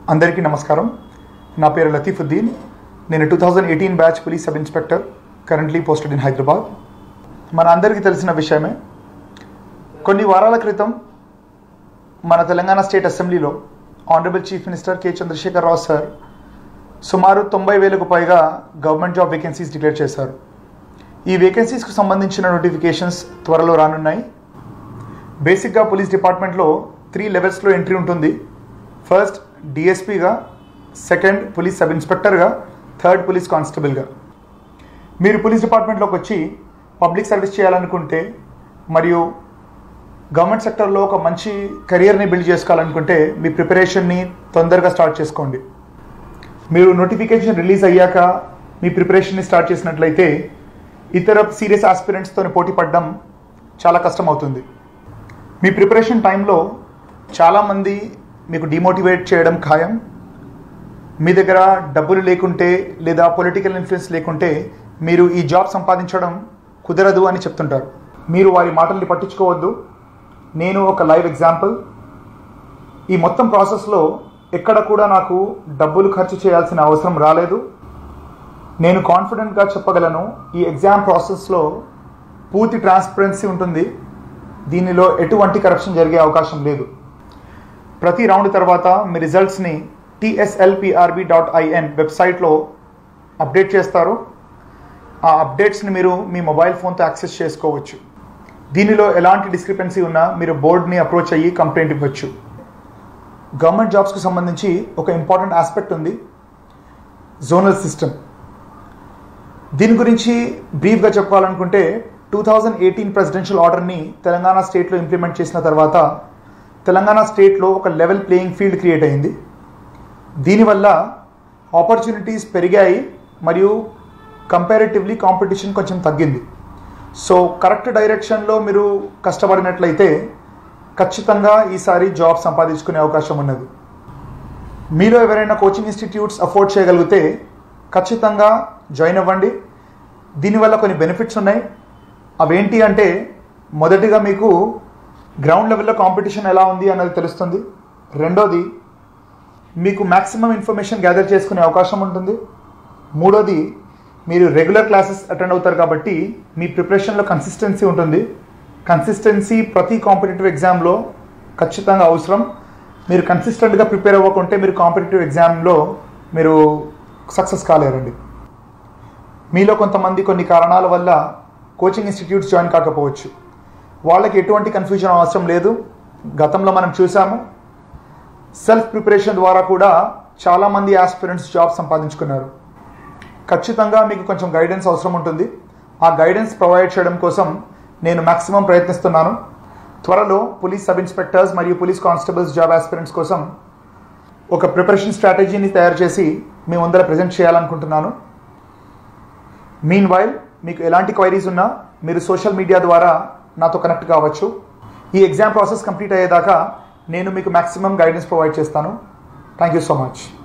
అందరికీ నమస్కారం నా పేరు లతీఫుద్దీన్ నేను two thousand eighteen batch police sub inspector currently posted in Hyderabad మన అందరికీ తెలిసిన విషయమే కొన్ని వారాల క్రితం మన తెలంగాణ స్టేట్ అసెంబ్లీలో honourable chief minister K Chandrashekar Rao sir సుమారు తొంభై వేలకు పైగా గవర్నమెంట్ జాబ్ వేకెన్సీస్ డిక్లేర్ చేశారు ఈ వేకెన్సీస్కు సంబంధించిన నోటిఫికేషన్స్ త్వరలో రానున్నాయి బేసిక్గా పోలీస్ డిపార్ట్మెంట్లో త్రీ లెవెల్స్లో ఎంట్రీ ఉంటుంది ఫస్ట్ డిఎస్పీగా సెకండ్ పోలీస్ సబ్ ఇన్స్పెక్టర్గా థర్డ్ పోలీస్ కానిస్టేబుల్గా మీరు పోలీస్ డిపార్ట్మెంట్లోకి వచ్చి పబ్లిక్ సర్వీస్ చేయాలనుకుంటే మరియు గవర్నమెంట్ సెక్టర్లో ఒక మంచి కెరియర్ని బిల్డ్ చేసుకోవాలనుకుంటే మీ ప్రిపరేషన్ని తొందరగా స్టార్ట్ చేసుకోండి మీరు నోటిఫికేషన్ రిలీజ్ అయ్యాక మీ ప్రిపరేషన్ని స్టార్ట్ చేసినట్లయితే ఇతర సీరియస్ ఆస్పిరెంట్స్తో పోటీ పడడం చాలా కష్టం అవుతుంది మీ ప్రిపరేషన్ టైంలో చాలామంది మీకు డిమోటివేట్ చేయడం ఖాయం మీ దగ్గర డబ్బులు లేకుంటే లేదా పొలిటికల్ ఇన్ఫ్లుయెన్స్ లేకుంటే మీరు ఈ జాబ్ సంపాదించడం కుదరదు అని చెప్తుంటారు మీరు వారి మాటల్ని పట్టించుకోవద్దు నేను ఒక లైవ్ ఎగ్జాంపుల్ ఈ మొత్తం ప్రాసెస్లో ఎక్కడ కూడా నాకు డబ్బులు ఖర్చు చేయాల్సిన అవసరం రాలేదు నేను కాన్ఫిడెంట్గా చెప్పగలను ఈ ఎగ్జామ్ ప్రాసెస్లో పూర్తి ట్రాన్స్పరెన్సీ ఉంటుంది దీనిలో ఎటువంటి కరప్షన్ జరిగే అవకాశం లేదు ప్రతి రౌండ్ తర్వాత మీ రిజల్ట్స్ని టీఎస్ఎల్పిఆర్బి డాట్ ఐఎన్ వెబ్సైట్లో అప్డేట్ చేస్తారు ఆ అప్డేట్స్ని మీరు మీ మొబైల్ ఫోన్తో యాక్సెస్ చేసుకోవచ్చు దీనిలో ఎలాంటి డిస్క్రిపెన్సీ ఉన్నా మీరు బోర్డ్ని అప్రోచ్ అయ్యి కంప్లైంట్ ఇవ్వచ్చు గవర్నమెంట్ జాబ్స్కి సంబంధించి ఒక ఇంపార్టెంట్ ఆస్పెక్ట్ ఉంది జోనల్ సిస్టమ్ దీని గురించి బ్రీఫ్గా చెప్పాలనుకుంటే టూ థౌజండ్ ఎయిటీన్ ప్రెసిడెన్షియల్ ఆర్డర్ని తెలంగాణ స్టేట్లో ఇంప్లిమెంట్ చేసిన తర్వాత తెలంగాణ స్టేట్లో ఒక లెవెల్ ప్లేయింగ్ ఫీల్డ్ క్రియేట్ అయింది దీనివల్ల ఆపర్చునిటీస్ పెరిగాయి మరియు కంపారిటివ్లీ కాంపిటీషన్ కొంచెం తగ్గింది సో కరెక్ట్ డైరెక్షన్లో మీరు కష్టపడినట్లయితే ఖచ్చితంగా ఈసారి జాబ్ సంపాదించుకునే అవకాశం ఉన్నది మీలో ఎవరైనా కోచింగ్ ఇన్స్టిట్యూట్స్ అఫోర్డ్ చేయగలిగితే ఖచ్చితంగా జాయిన్ అవ్వండి దీనివల్ల కొన్ని బెనిఫిట్స్ ఉన్నాయి అవేంటి అంటే మొదటిగా మీకు గ్రౌండ్ లెవెల్లో కాంపిటీషన్ ఎలా ఉంది అన్నది తెలుస్తుంది రెండోది మీకు మ్యాక్సిమం ఇన్ఫర్మేషన్ గ్యాదర్ చేసుకునే అవకాశం ఉంటుంది మూడోది మీరు రెగ్యులర్ క్లాసెస్ అటెండ్ అవుతారు కాబట్టి మీ ప్రిపరేషన్లో కన్సిస్టెన్సీ ఉంటుంది కన్సిస్టెన్సీ ప్రతి కాంపిటేటివ్ ఎగ్జామ్లో ఖచ్చితంగా అవసరం మీరు కన్సిస్టెంట్గా ప్రిపేర్ అవ్వకుంటే మీరు కాంపిటేటివ్ ఎగ్జామ్లో మీరు సక్సెస్ కాలేరండి మీలో కొంతమంది కొన్ని కారణాల వల్ల కోచింగ్ ఇన్స్టిట్యూట్స్ జాయిన్ కాకపోవచ్చు వాళ్ళకి ఎటువంటి కన్ఫ్యూజన్ అవసరం లేదు గతంలో మనం చూసాము సెల్ఫ్ ప్రిపరేషన్ ద్వారా కూడా చాలామంది ఆస్పిరెంట్స్ జాబ్ సంపాదించుకున్నారు ఖచ్చితంగా మీకు కొంచెం గైడెన్స్ అవసరం ఉంటుంది ఆ గైడెన్స్ ప్రొవైడ్ చేయడం కోసం నేను మ్యాక్సిమం ప్రయత్నిస్తున్నాను త్వరలో పోలీస్ సబ్ ఇన్స్పెక్టర్స్ మరియు పోలీస్ కానిస్టేబుల్స్ జాబ్ ఆస్పిరెంట్స్ కోసం ఒక ప్రిపరేషన్ స్ట్రాటజీని తయారు చేసి మీ ముందర ప్రజెంట్ చేయాలనుకుంటున్నాను మీన్ వైల్ మీకు ఎలాంటి క్వైరీస్ ఉన్నా మీరు సోషల్ మీడియా ద్వారా నాతో కనెక్ట్ కావచ్చు ఈ ఎగ్జామ్ ప్రాసెస్ కంప్లీట్ అయ్యేదాకా నేను మీకు మ్యాక్సిమం గైడెన్స్ ప్రొవైడ్ చేస్తాను థ్యాంక్ యూ సో మచ్